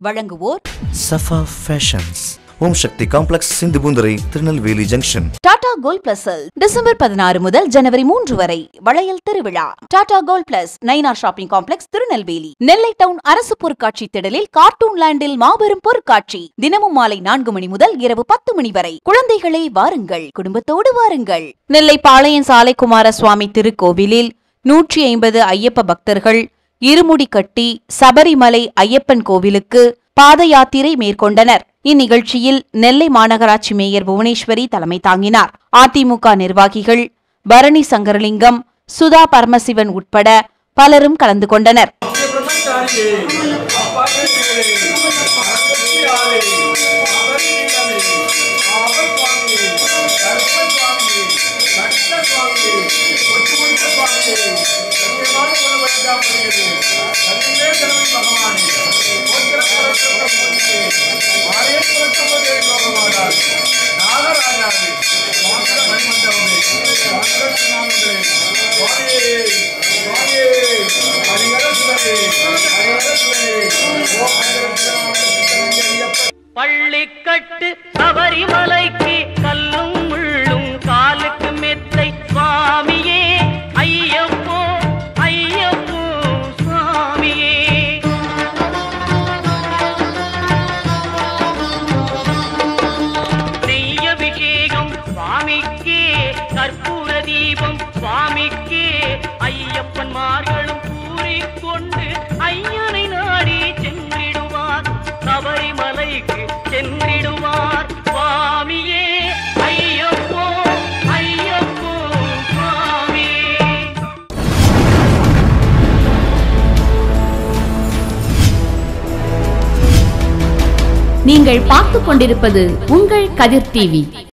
வழங்குவோர் Safa Fashions Om Sakthi Complex Sindhupoonthurai Tirunelveli junction Tata Gold Plus டிசம்பர் பதினாறு முதல் ஜனவரி மூன்று வரை வளையல் திருவிழா Tata Gold Plus Nainar shopping complex Tirunelveli Nellai town அரசு பொருட்காட்சி திடலில் கார்ட்டூன் லேண்டில் மாபெரும் பொருட்காட்சி தினமும் மாலை நான்கு மணி முதல் இரவு பத்து மணி வரை குழந்தைகளை வாருங்கள் குடும்பத்தோடு வாருங்கள் நெல்லை பாளையம் சாலை குமாரசுவாமி திருக்கோவிலில் நூற்றி ஐம்பது ஐயப்ப பக்தர்கள் இருமுடி கட்டி சபரிமலை ஐயப்பன் கோவிலுக்கு பாத யாத்திரை மேற்கொண்டனர் இந்நிகழ்ச்சியில் நெல்லை மாநகராட்சி மேயர் புவனேஸ்வரி தலைமை தாங்கினார் அதிமுக நிர்வாகிகள் பரணி சங்கரலிங்கம் சுதா பரமசிவன் உட்பட பலரும் கலந்து கொண்டனர் பிரம்மச்சாரியே அப்பாக்கிகளே அறக்கட்சியாளே அபரிமிதமே ஆபத்வாமியே கர்ப்பத்வாமியே கட்டத்வாமியே ஒட்டுமொத்த சுவாமியே சத்தியமான குணவழிகாமணியது சத்தியே கிழமை பகவானே கோத்திர பரத்தம் போதியே மாறே பரத்தம் போதே லோகமாதார் நாகராஜாவே மாந்திர மணிமண்டபமே மாந்திரநாமங்களே சுவாமியே சுவாமியே ஹரிஹர சுவரே ஹரிஹர சுவரே ஓம் ஹரிஹர பள்ளிக்கட்டு சபரிமலைக்கு கல்லும் முள்ளும் காலுக்கு மெத்தை சுவாமியே ஐயப்போ ஐயப்போ சுவாமியே நெய்யபிஷேகம் சுவாமிக்கே கற்பூர தீபம் சுவாமிக்கே ஐயப்பன்மார்களும் கூறிக்கொண்டு ஐயனை நாடி சென்றிடுவார் சபரிமலைக்கு சென்றிடுவார் சுவாமியே ஐயப்போ ஐயப்போ சுவாமியே நீங்கள் பார்த்துக் கொண்டிருப்பது உங்கள் கதிர் டிவி